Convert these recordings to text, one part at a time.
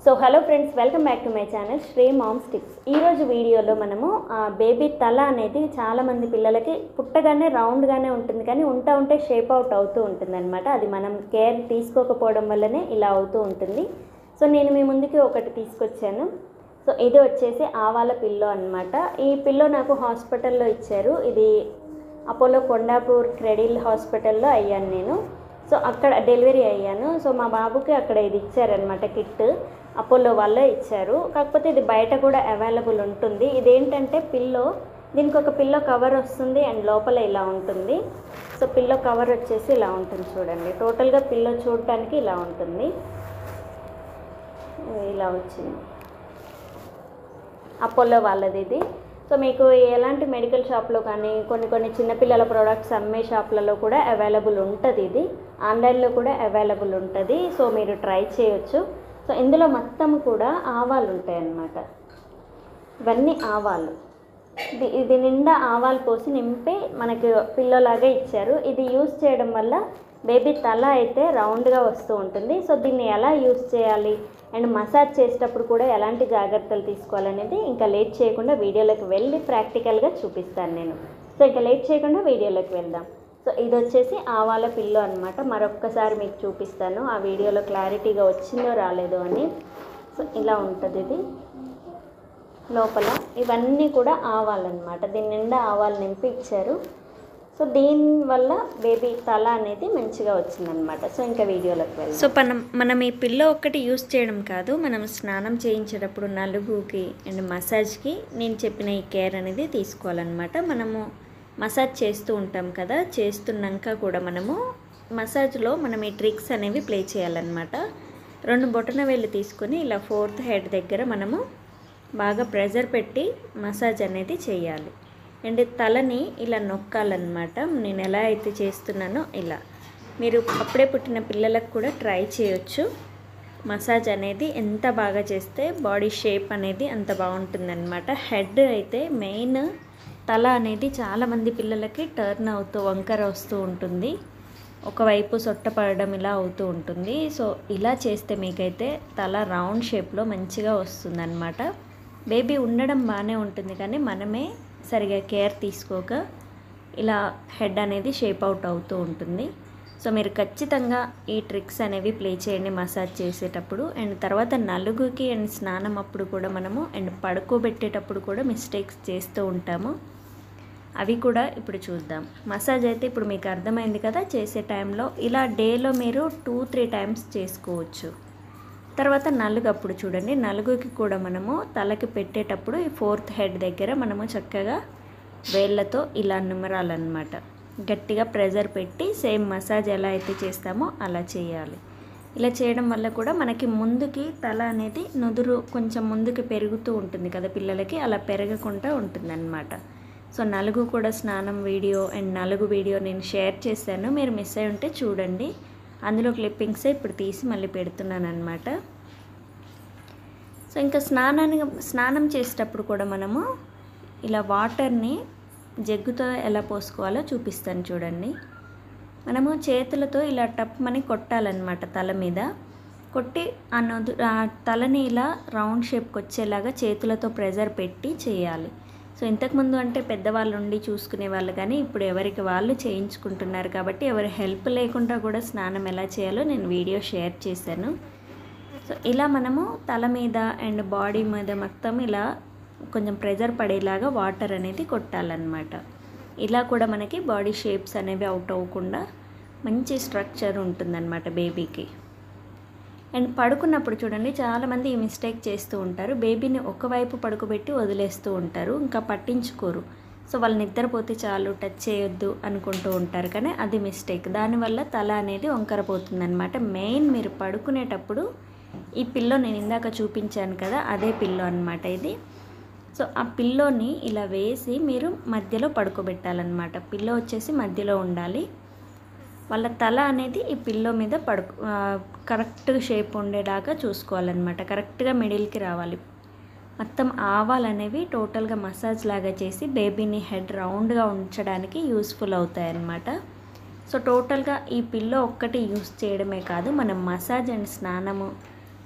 so hello friends welcome back to my channel Sri moms tips ఈరోజు వీడియోలో మనము ఆ, బేబీ తల అనేది చాలామంది పిల్లలకి పుట్టగానే రౌండ్గానే ఉంటుంది కానీ ఉంటా ఉంటే షేప్ అవుట్ అవుతూ ఉంటుంది అనమాట అది మనం కేర్ తీసుకోకపోవడం వల్లనే ఇలా అవుతూ ఉంటుంది సో నేను మీ ముందుకి ఒకటి తీసుకొచ్చాను సో ఇది వచ్చేసి ఆవాల పిల్లో అన్నమాట ఈ పిల్లో నాకు హాస్పిటల్లో ఇచ్చారు ఇది అపోలో కొండాపూర్ క్రెడిల్ హాస్పిటల్లో అయ్యాను నేను సో అక్కడ డెలివరీ అయ్యాను సో మా బాబుకి అక్కడ ఇది ఇచ్చారనమాట కిట్ అపోలో వాళ్ళే ఇచ్చారు కాకపోతే ఇది బయట కూడా అవైలబుల్ ఉంటుంది ఇదేంటంటే పిల్లో దీనికి ఒక పిల్లో కవర్ వస్తుంది అండ్ లోపల ఇలా ఉంటుంది సో పిల్లో కవర్ వచ్చేసి ఇలా ఉంటుంది చూడండి టోటల్గా పిల్లో చూడటానికి ఇలా ఉంటుంది ఇలా వచ్చింది అపోలో వాళ్ళది ఇది సో మీకు ఎలాంటి మెడికల్ షాప్లో కానీ కొన్ని కొన్ని చిన్నపిల్లల ప్రోడక్ట్స్ అమ్మే షాప్లలో కూడా అవైలబుల్ ఉంటుంది ఇది ఆన్లైన్లో కూడా అవైలబుల్ ఉంటుంది సో మీరు ట్రై చేయొచ్చు సో ఇందులో మొత్తం కూడా ఆవాలు ఉంటాయి అన్నమాట ఇవన్నీ ఆవాలు ఇది ఇది నిండా ఆవాలు పోసి నింపి మనకి పిల్లలాగా ఇచ్చారు ఇది యూస్ చేయడం వల్ల బేబీ తల అయితే రౌండ్గా వస్తూ ఉంటుంది సో దీన్ని ఎలా యూస్ చేయాలి అండ్ మసాజ్ చేసేటప్పుడు కూడా ఎలాంటి జాగ్రత్తలు తీసుకోవాలనేది ఇంకా లేట్ చేయకుండా వీడియోలోకి వెళ్ళి ప్రాక్టికల్గా చూపిస్తాను నేను సో ఇంకా లేట్ చేయకుండా వీడియోలోకి వెళ్దాం సో ఇది వచ్చేసి ఆవాల పిల్లో అనమాట మరొక్కసారి మీకు చూపిస్తాను ఆ వీడియోలో క్లారిటీగా వచ్చిందో రాలేదో అని సో ఇలా ఉంటుంది ఇది లోపల ఇవన్నీ కూడా ఆవాలన్నమాట దీని నిండా ఆవాలు నింపి ఇచ్చారు సో దీనివల్ల బేబీ తల అనేది మంచిగా వచ్చిందనమాట సో ఇంకా వీడియోలోకి వెళ్దాం సో మనం మనం ఈ పిల్లో ఒక్కటి యూస్ చేయడం కాదు మనం స్నానం చేయించేటప్పుడు నలుగుకి అండ్ మసాజ్కి నేను చెప్పిన ఈ కేర్ అనేది తీసుకోవాలన్నమాట మనము మసాజ్ చేస్తూ ఉంటాం కదా చేస్తున్నాక కూడా మనము మసాజ్లో మనం ఈ ట్రిక్స్ అనేవి ప్లే చేయాలన్నమాట రెండు బొటన వేళ్ళు తీసుకొని ఇలా ఫోర్త్ హెడ్ దగ్గర మనము బాగా ప్రెజర్ పెట్టి మసాజ్ అనేది చేయాలి అండ్ తలని ఇలా నొక్కాలన్నమాట నేను ఎలా అయితే చేస్తున్నానో ఇలా మీరు అప్పుడే పుట్టిన పిల్లలకు కూడా ట్రై చేయొచ్చు మసాజ్ అనేది ఎంత బాగా చేస్తే బాడీ షేప్ అనేది అంత బాగుంటుందన్నమాట హెడ్ అయితే మెయిన్ తల అనేది చాలామంది పిల్లలకి టర్న్ అవుతూ వంకర వస్తూ ఉంటుంది ఒకవైపు సొట్టపడడం ఇలా అవుతూ ఉంటుంది సో ఇలా చేస్తే మీకైతే తల రౌండ్ షేప్లో మంచిగా వస్తుందన్నమాట బేబీ ఉండడం బాగానే ఉంటుంది కానీ మనమే సరిగా కేర్ తీసుకోక ఇలా హెడ్ అనేది షేప్ అవుట్ అవుతూ ఉంటుంది సో మీరు ఖచ్చితంగా ఈ ట్రిక్స్ అనేవి ప్లే చేయండి మసాజ్ చేసేటప్పుడు అండ్ తర్వాత నలుగుకి అండ్ స్నానం అప్పుడు కూడా మనము అండ్ పడుకోబెట్టేటప్పుడు కూడా మిస్టేక్స్ చేస్తూ ఉంటాము అవి కూడా ఇప్పుడు చూద్దాం మసాజ్ అయితే ఇప్పుడు మీకు అర్థమైంది కదా చేసే టైంలో ఇలా డేలో మీరు టూ త్రీ టైమ్స్ చేసుకోవచ్చు తర్వాత నలుగు అప్పుడు చూడండి నలుగుకి కూడా మనము తలకి పెట్టేటప్పుడు ఈ ఫోర్త్ హెడ్ దగ్గర మనము చక్కగా వేళ్ళతో ఇలా నిమరాలన్నమాట గట్టిగా ప్రెజర్ పెట్టి సేమ్ మసాజ్ ఎలా అయితే చేస్తామో అలా చేయాలి ఇలా చేయడం వల్ల కూడా మనకి ముందుకి తల అనేది నుదురు కొంచెం ముందుకు పెరుగుతూ ఉంటుంది కదా పిల్లలకి అలా పెరగకుండా ఉంటుందన్నమాట సో నలుగు కూడా స్నానం వీడియో అండ్ నలుగు వీడియో నేను షేర్ చేశాను మీరు మిస్ అయి ఉంటే చూడండి అందులో క్లిప్పింగ్సే ఇప్పుడు తీసి మళ్ళీ పెడుతున్నాను అనమాట సో ఇంకా స్నానానికి స్నానం చేసేటప్పుడు కూడా మనము ఇలా వాటర్ని జగ్గుతో ఎలా పోసుకోవాలో చూపిస్తాను చూడండి మనము చేతులతో ఇలా టప్మని కొట్టాలన్నమాట తల మీద కొట్టి ఆ నొదు ఆ తలని ఇలా రౌండ్ షేప్కి వచ్చేలాగా చేతులతో ప్రెజర్ పెట్టి చేయాలి సో ఇంతకుముందు అంటే పెద్దవాళ్ళు ఉండి చూసుకునే వాళ్ళు కానీ ఇప్పుడు ఎవరికి వాళ్ళు చేయించుకుంటున్నారు కాబట్టి ఎవరి హెల్ప్ లేకుండా కూడా స్నానం ఎలా చేయాలో నేను వీడియో షేర్ చేశాను సో ఇలా మనము తల మీద అండ్ బాడీ మీద మొత్తం ఇలా కొంచెం ప్రెజర్ పడేలాగా వాటర్ అనేది కొట్టాలన్నమాట ఇలా కూడా మనకి బాడీ షేప్స్ అనేవి అవుట్ అవ్వకుండా మంచి స్ట్రక్చర్ ఉంటుందన్నమాట బేబీకి అండ్ పడుకున్నప్పుడు చూడండి చాలామంది ఈ మిస్టేక్ చేస్తూ ఉంటారు బేబీని ఒకవైపు పడుకోబెట్టి వదిలేస్తూ ఉంటారు ఇంకా పట్టించుకోరు సో వాళ్ళు నిద్రపోతే చాలు టచ్ చేయొద్దు అనుకుంటూ ఉంటారు కానీ అది మిస్టేక్ దానివల్ల తల అనేది వంకరపోతుంది అనమాట మెయిన్ మీరు పడుకునేటప్పుడు ఈ పిల్లో నేను ఇందాక చూపించాను కదా అదే పిల్లో అనమాట ఇది సో ఆ పిల్లోని ఇలా వేసి మీరు మధ్యలో పడుకోబెట్టాలన్నమాట పిల్లో వచ్చేసి మధ్యలో ఉండాలి వాళ్ళ తల అనేది ఈ పిల్లో మీద పడుకు కరెక్ట్ షేప్ ఉండేలాగా చూసుకోవాలన్నమాట కరెక్ట్గా మిడిల్కి రావాలి మొత్తం ఆవాలు అనేవి టోటల్గా మసాజ్ లాగా చేసి బేబీని హెడ్ రౌండ్గా ఉంచడానికి యూస్ఫుల్ అవుతాయి అన్నమాట సో టోటల్గా ఈ పిల్లో ఒక్కటి యూస్ చేయడమే కాదు మనం మసాజ్ అండ్ స్నానము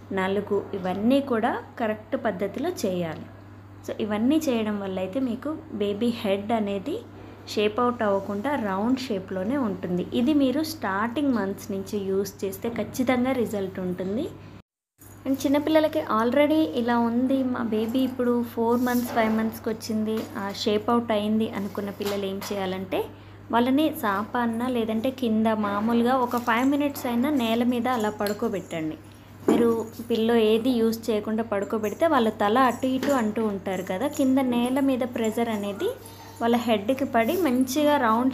నలుగు ఇవన్నీ కూడా కరెక్ట్ పద్ధతిలో చేయాలి సో ఇవన్నీ చేయడం వల్ల అయితే మీకు బేబీ హెడ్ అనేది షేప్ అవుట్ అవ్వకుండా రౌండ్ షేప్లోనే ఉంటుంది ఇది మీరు స్టార్టింగ్ మంత్స్ నుంచి యూస్ చేస్తే ఖచ్చితంగా రిజల్ట్ ఉంటుంది అండ్ చిన్నపిల్లలకి ఆల్రెడీ ఇలా ఉంది మా బేబీ ఇప్పుడు ఫోర్ మంత్స్ ఫైవ్ మంత్స్కి వచ్చింది ఆ షేప్ అవుట్ అయింది అనుకున్న పిల్లలు ఏం చేయాలంటే వాళ్ళని సాప అన్న లేదంటే కింద మామూలుగా ఒక ఫైవ్ మినిట్స్ అయినా నేల మీద అలా పడుకోబెట్టండి మీరు పిల్లో ఏది యూస్ చేయకుండా పడుకోబెడితే వాళ్ళ తల అటు ఇటు అంటూ ఉంటారు కదా కింద నేల మీద ప్రెజర్ అనేది వాళ్ళ హెడ్కి పడి మంచిగా రౌండ్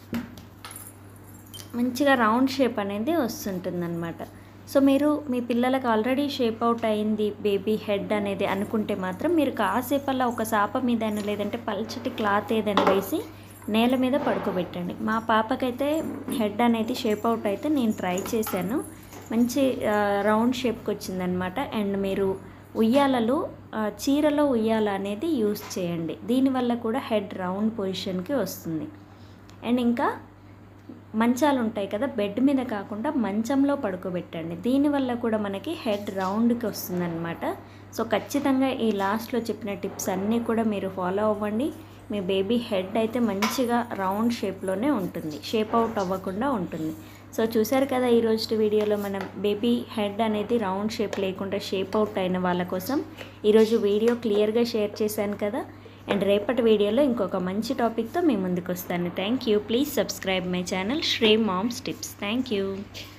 మంచిగా రౌండ్ షేప్ అనేది వస్తుంటుందన్నమాట సో మీరు మీ పిల్లలకు ఆల్రెడీ షేప్ అవుట్ అయింది బేబీ హెడ్ అనేది అనుకుంటే మాత్రం మీరు కాసేపు అలా ఒక సాప మీద లేదంటే పల్చటి క్లాత్ ఏదైనా వేసి నేల మీద పడుకోబెట్టండి మా పాపకైతే హెడ్ అనేది షేప్ అవుట్ అయితే నేను ట్రై చేశాను మంచి రౌండ్ షేప్కి వచ్చిందనమాట అండ్ మీరు ఉయ్యాలలో ఆ, చీరలో ఉయ్యాల అనేది యూస్ చేయండి దీనివల్ల కూడా హెడ్ రౌండ్ పొజిషన్కి వస్తుంది అండ్ ఇంకా మంచాలు ఉంటాయి కదా బెడ్ మీద కాకుండా మంచంలో పడుకోబెట్టండి దీనివల్ల కూడా మనకి హెడ్ రౌండ్కి వస్తుందన్నమాట సో ఖచ్చితంగా ఈ లాస్ట్లో చెప్పిన టిప్స్ అన్నీ కూడా మీరు ఫాలో అవ్వండి మీ బేబీ హెడ్ అయితే మంచిగా రౌండ్ షేప్లోనే ఉంటుంది షేప్ అవుట్ అవ్వకుండా ఉంటుంది సో చూసారు కదా ఈ రోజు వీడియోలో మనం బేబీ హెడ్ అనేది రౌండ్ షేప్ లేకుండా షేప్ అవుట్ అయిన వాళ్ళ కోసం ఈరోజు వీడియో క్లియర్గా షేర్ చేశాను కదా అండ్ రేపటి వీడియోలో ఇంకొక మంచి టాపిక్తో మీ ముందుకు వస్తాను thank you please subscribe my channel Sri moms tips thank you